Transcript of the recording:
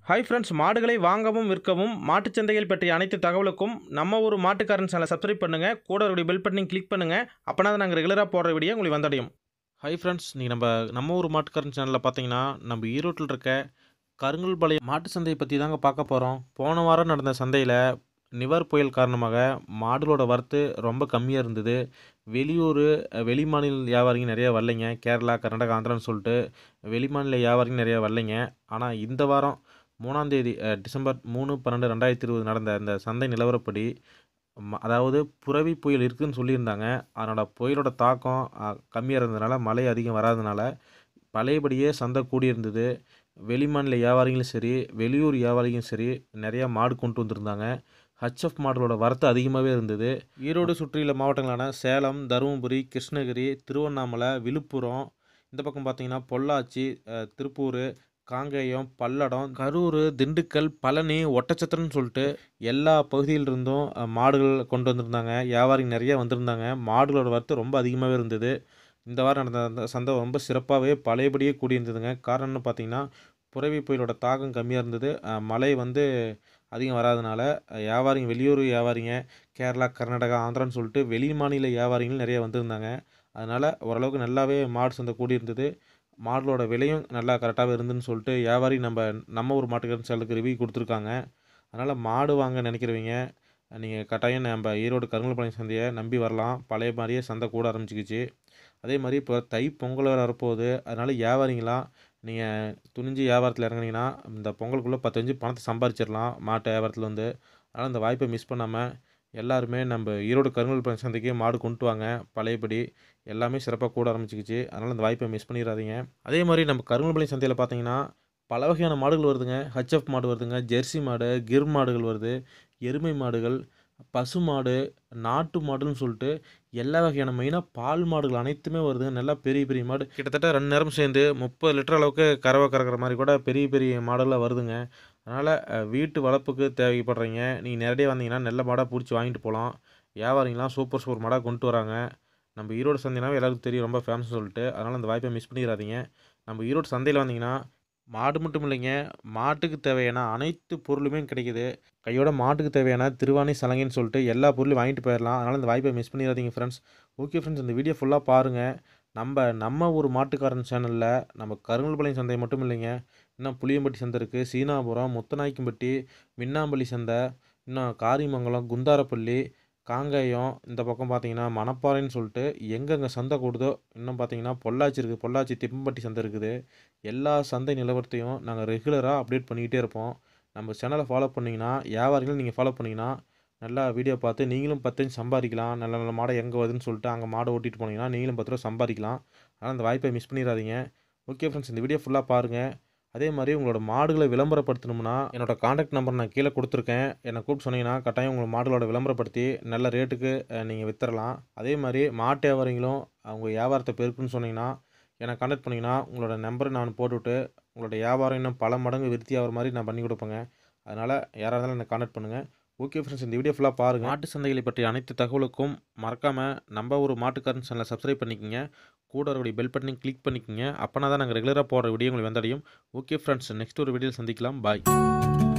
hi friends மாடுகளை வாங்கவும் விற்கவும் மாட்டுச் சந்தைகள் பற்றிய அனைத்து தகவலுக்கும் நம்ம ஒரு மாட்டுக்காரன் சேனலை சப்ஸ்கிரைப் பண்ணுங்கள் கூட ஒரு பெல் பட்டனையும் கிளிக் பண்ணுங்கள் அப்போனா தான் நாங்கள் ரெகுலராக போடுற வீடியோ உங்களுக்கு வந்தடையும் ஹாய் ஃப்ரெண்ட்ஸ் நீ நம்ம நம்ம ஒரு மாட்டுக்காரன் சேனலில் பார்த்தீங்கன்னா நம்ம ஈரோட்டில் இருக்க கருங்கல்பாளையம் மாட்டு சந்தையை பற்றி தாங்க பார்க்க போகிறோம் போன வாரம் நடந்த சந்தையில் நிவர் புயல் காரணமாக மாடுகளோட வரத்து ரொம்ப கம்மியாக இருந்தது வெளியூர் வெளி மாநில வியாபாரிங்க நிறைய வரலைங்க கேரளா கர்நாடகா ஆந்திரான்னு சொல்லிட்டு வெளி மாநில வியாபாரிங்க நிறைய வரலைங்க ஆனால் இந்த வாரம் மூணாம் தேதி அஹ், டிசம்பர் மூணு பன்னெண்டு ரெண்டாயிரத்தி இருபது நடந்த அந்த சந்தை நிலவரப்படி ம- அதாவது புரவி புயல் இருக்குதுன்னு சொல்லியிருந்தாங்க அதனோட புயலோட தாக்கம் அஹ், கம்மியாக இருந்ததுனால மழை அதிகம் வராதனால பழையபடியே சந்தை கூடியிருந்தது வெளி மாநில வியாபாரிகளும் சரி வெளியூர் வியாபாரிகளும் சரி நிறையா மாடு கொண்டு வந்திருந்தாங்க ஹச்எஃப் மாடுகளோட வரத்து அதிகமாகவே இருந்தது ஈரோடு சுற்றியுள்ள மாவட்டங்களான சேலம் தருமபுரி கிருஷ்ணகிரி திருவண்ணாமலை விழுப்புரம் இந்த பக்கம் பார்த்தீங்கன்னா பொள்ளாச்சி அஹ், திருப்பூர் காங்கேயம் பல்லடம் கரூர் திண்டுக்கல் பழனி ஒட்டச்சத்திரம்னு சொல்லிட்டு எல்லா பகுதியிலிருந்தும் அஹ், மாடுகள் கொண்டு வந்திருந்தாங்க வியாபாரிங்க நிறைய வந்திருந்தாங்க மாடுகளோட வரத்து ரொம்ப அதிகமாகவே இருந்தது இந்த வாரம் நடந்த அந்த சந்தை ரொம்ப சிறப்பாகவே பழையபடியே கூடியிருந்ததுங்க காரணம்னு பார்த்தீங்கன்னா புரவி புயலோட தாக்கம் கம்மியாக இருந்தது அஹ், மழை வந்து அதிகம் வராதனால அஹ், வியாபாரிங்க வெளியூர் வியாபாரிங்க கேரளா கர்நாடகா ஆந்திரான்னு சொல்லிட்டு வெளி மாநில வியாபாரிகள் நிறைய வந்திருந்தாங்க அதனால் ஓரளவுக்கு நல்லாவே மாடு சந்தை கூடியிருந்தது மாடுகளோட விலையும் நல்லா கரெக்டாகவே இருந்துன்னு சொல்லிட்டு வியாபாரி நம்ம நம்ம ஒரு மாட்டுக்காரன் சேனலுக்கு ரிவ்யூ கொடுத்துருக்காங்க அதனால் மாடு வாங்க நினைக்கிறவங்க நீங்கள் கட்டாயம் நம்ம ஈரோடு கருங்கல்பாளையம் சந்தையை நம்பி வரலாம் பழைய மாதிரியே சந்தை கூட ஆரம்பிச்சிக்கிச்சு அதே மாதிரி இப்போ தை பொங்கல் வேறு வரப்போகுது அதனால் வியாபாரிங்களாம் நீங்கள் துணிஞ்சு வியாபாரத்தில் இறங்குனீங்கன்னா இந்த பொங்கலுக்குள்ளே பத்தஞ்சு பணத்தை சம்பாரிச்சிடலாம் மாட்டு வியாபாரத்தில் வந்து அதனால் இந்த வாய்ப்பை மிஸ் பண்ணாமல் எல்லாருமே நம்ம ஈரோடு கருங்கல்பாளையம் சந்தைக்கே மாடு கொண்டு வாங்க பழையபடி எல்லாமே சிறப்பாக கூட ஆரம்பிச்சிக்கிச்சு அதனால் அந்த வாய்ப்பை மிஸ் பண்ணிடாதீங்க அதே மாதிரி நம்ம கருங்கல்பாளையம் சந்தையில் பார்த்தீங்கன்னா பல வகையான மாடுகள் வருதுங்க ஹச்எஃப் மாடு வருதுங்க ஜெர்சி மாடு கிர் மாடுகள் வருது எருமை மாடுகள் பசு மாடு நாட்டு மாடுன்னு சொல்லிட்டு எல்லா வகையான மெயினாக பால் மாடுகள் அனைத்துமே வருதுங்க நல்லா பெரிய பெரிய மாடு கிட்டத்தட்ட ரெண்டு நேரம் சேர்ந்து முப்பது லிட்டர் அளவுக்கு கறவை கறக்கிற மாதிரி கூட பெரிய பெரிய மாடுலாம் வருதுங்க அதனால் வீட்டு வளர்ப்புக்கு தேவைப்படுறீங்க நீங்கள் நேரடியாக வந்தீங்கன்னா நல்ல மாடாக பிடிச்சி வாங்கிட்டு போகலாம் வியாபாரிங்களாம் சூப்பர் சூப்பர் மாடாக கொண்டு வராங்க நம்ம ஈரோடு சந்தைனாவே எல்லாருக்கும் தெரியும் ரொம்ப ஃபேமஸ் சொல்லிட்டு அதனால் அந்த வாய்ப்பை மிஸ் பண்ணிடாதீங்க நம்ம ஈரோடு சந்தையில் வந்தீங்கன்னா மாடு மட்டும் இல்லைங்க மாட்டுக்கு தேவையான அனைத்து பொருளுமே கிடைக்குது கையோட மாட்டுக்கு தேவையான திருவாணி சலங்கைன்னு சொல்லிட்டு எல்லா பொருளையும் வாங்கிட்டு போயிடலாம் அதனால் இந்த வாய்ப்பை மிஸ் பண்ணிடாதீங்க ஃப்ரெண்ட்ஸ் ஓகே ஃப்ரெண்ட்ஸ் இந்த வீடியோ ஃபுல்லாக பாருங்கள் நம்ம நம்ம ஒரு மாட்டுக்காரன் சேனலில் நம்ம கருங்கல்பாளையம் சந்தை மட்டும் இல்லைங்க இன்னும் புளியம்பட்டி சந்தை இருக்குது சீனாபுரம் முத்தநாய்க்கம்பட்டி மின்னாம்பள்ளி சந்தை இன்னும் காரிமங்கலம் குந்தாரப்பள்ளி காங்கேயம் இந்த பக்கம் பார்த்தீங்கன்னா மணப்பாறைன்னு சொல்லிட்டு எங்கெங்கே சந்தை கூடுதோ இன்னும் பார்த்தீங்கன்னா பொள்ளாச்சி இருக்குது பொள்ளாச்சி திப்பம்பட்டி சந்தை இருக்குது எல்லா சந்தை நிலவரத்தையும் நாங்கள் ரெகுலராக அப்டேட் பண்ணிக்கிட்டே இருப்போம் நம்ம சேனலை ஃபாலோ பண்ணிங்கன்னா வியாபாரிகளும் நீங்கள் ஃபாலோ பண்ணிங்கன்னா நல்லா வீடியோ பார்த்து நீங்களும் பத்தஞ்சு சம்பாதிக்கலாம் நல்ல நல்ல மாடை எங்கே வருதுன்னு சொல்லிட்டு அங்கே மாடை ஓட்டிட்டு போனீங்கன்னா நீங்களும் பத்து ரூபா சம்பாதிக்கலாம் அதனால் அந்த வாய்ப்பை மிஸ் பண்ணிடாதீங்க ஓகே ஃப்ரெண்ட்ஸ் இந்த வீடியோ ஃபுல்லாக பாருங்கள் அதே மாதிரி உங்களோட மாடுகளை விளம்பரப்படுத்தணும்னா என்னோட காண்டாக்ட் நம்பர் நான் கீழே கொடுத்துருக்கேன் என்னை கூப்பிட்டு சொன்னீங்கன்னா கட்டாயம் உங்கள் மாடுகளோட விளம்பரப்படுத்தி நல்ல ரேட்டுக்கு நீங்கள் வித்துறலாம் அதே மாதிரி மாட்டு வியாபாரிங்களும் அவங்க வியாபாரத்தை பெருக்குன்னு சொன்னீங்கன்னா என்னை காண்டாக்ட் பண்ணிங்கன்னா உங்களோட நம்பரை நான் போட்டுவிட்டு உங்களோட வியாபாரம் இன்னும் பல மடங்கு விருத்தி ஆகிற மாதிரி நான் பண்ணி கொடுப்பேங்க அதனால் யாராக இருந்தாலும் என்னை காண்டாக்ட் பண்ணுங்கள் ஓகே ஃப்ரெண்ட்ஸ் இந்த வீடியோ ஃபுல்லாக பாருங்கள் மாட்டு சந்தைகளை பற்றிய அனைத்து தகவலுக்கும் மறக்காமல் நம்ம ஒரு மாட்டுக்காரன் சேனலை சப்ஸ்கிரைப் பண்ணிக்கோங்க கூட இருக்கக்கூடிய பெல் பட்டனையும் கிளிக் பண்ணிக்கோங்க அப்போனா தான் நாங்கள் ரெகுலராக போடுற வீடியோ உங்களுக்கு வந்தடையும் ஓகே ஃப்ரெண்ட்ஸ் நெக்ஸ்ட் ஒரு வீடியோவில் சந்திக்கலாம் பாய்